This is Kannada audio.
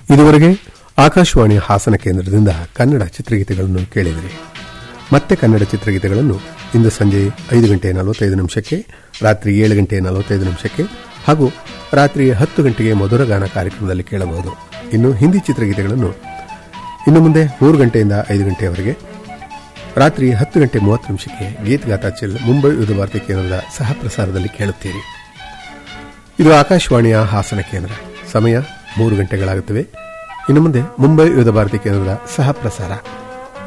ಇದುವರೆಗೆ ಆಕಾಶವಾಣಿ ಹಾಸನ ಕೇಂದ್ರದಿಂದ ಕನ್ನಡ ಚಿತ್ರಗೀತೆಗಳನ್ನು ಕೇಳಿದಿರಿ ಮತ್ತೆ ಕನ್ನಡ ಚಿತ್ರಗೀತೆಗಳನ್ನು ಇಂದು ಸಂಜೆ ಐದು ಗಂಟೆ ನಲವತ್ತೈದು ನಿಮಿಷಕ್ಕೆ ರಾತ್ರಿ ಏಳು ಗಂಟೆ ನಲವತ್ತೈದು ನಿಮಿಷಕ್ಕೆ ಹಾಗೂ ರಾತ್ರಿ ಹತ್ತು ಗಂಟೆಗೆ ಮಧುರಗಾನ ಕಾರ್ಯಕ್ರಮದಲ್ಲಿ ಕೇಳಬಹುದು ಇನ್ನು ಹಿಂದಿ ಚಿತ್ರಗೀತೆಗಳನ್ನು ಇನ್ನು ಮುಂದೆ ಮೂರು ಗಂಟೆಯಿಂದ ಐದು ಗಂಟೆಯವರೆಗೆ ರಾತ್ರಿ ಹತ್ತು ಗಂಟೆ ಮೂವತ್ತು ನಿಮಿಷಕ್ಕೆ ಗೀತಗಾತಾ ಚಿಲ್ ಮುಂಬೈ ವಿವಿಧ ಭಾರತಿ ಕೇಂದ್ರದ ಸಹ ಪ್ರಸಾರದಲ್ಲಿ ಕೇಳುತ್ತೀರಿ ಇದು ಆಕಾಶವಾಣಿಯ ಹಾಸನ ಕೇಂದ್ರ ಸಮಯ ಮೂರು ಗಂಟೆಗಳಾಗುತ್ತವೆ ಇನ್ನು ಮುಂದೆ ಮುಂಬೈ ವಿವಿಧ ಭಾರತಿ ಕೇಂದ್ರದ ಸಹ ಪ್ರಸಾರ